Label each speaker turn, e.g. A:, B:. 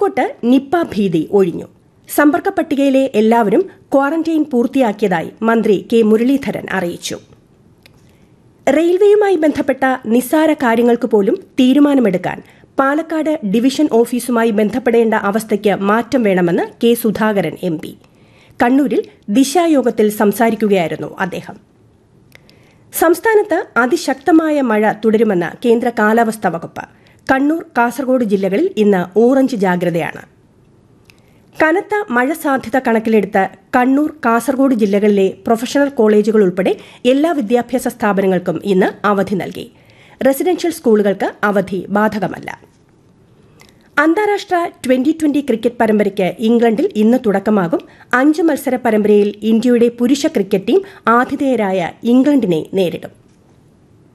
A: കോഴിക്കോട്ട് നിപ്പ ഭീതി ഒഴിഞ്ഞു സമ്പർക്ക പട്ടികയിലെ എല്ലാവരും ക്വാറന്റൈൻ പൂർത്തിയാക്കിയതായി മന്ത്രി കെ മുരളീധരൻ അറിയിച്ചു റെയിൽവേയുമായി ബന്ധപ്പെട്ട നിസ്സാര കാര്യങ്ങൾക്ക് പോലും തീരുമാനമെടുക്കാൻ പാലക്കാട് ഡിവിഷൻ ഓഫീസുമായി ബന്ധപ്പെടേണ്ട അവസ്ഥയ്ക്ക് മാറ്റം വേണമെന്ന് കെ സുധാകരൻ എം പി കണ്ണൂരിൽ ദിശായോഗത്തിൽ സംസാരിക്കുകയായിരുന്നു അദ്ദേഹം സംസ്ഥാനത്ത് അതിശക്തമായ മഴ തുടരുമെന്ന് കേന്ദ്ര കാലാവസ്ഥാ വകുപ്പ് കണ്ണൂർ കാസർഗോഡ് ജില്ലകളിൽ ഇന്ന് ഓറഞ്ച് ജാഗ്രതയാണ് കനത്ത മഴ സാധ്യത കണക്കിലെടുത്ത് കണ്ണൂർ കാസർഗോഡ് ജില്ലകളിലെ പ്രൊഫഷണൽ കോളേജുകൾ ഉൾപ്പെടെ എല്ലാ വിദ്യാഭ്യാസ സ്ഥാപനങ്ങൾക്കും ഇന്ന് അവധി നൽകി റെസിഡൻഷ്യൽ സ്കൂളുകൾക്ക് അവധി ബാധകമല്ല അന്താരാഷ്ട്ര ട്വന്റി ട്വന്റി ക്രിക്കറ്റ് പരമ്പരയ്ക്ക് ഇംഗ്ലണ്ടിൽ ഇന്ന് തുടക്കമാകും അഞ്ച് മത്സര പരമ്പരയിൽ ഇന്ത്യയുടെ പുരുഷ ക്രിക്കറ്റ് ടീം ആതിഥേയരായ ഇംഗ്ലണ്ടിനെ നേരിടും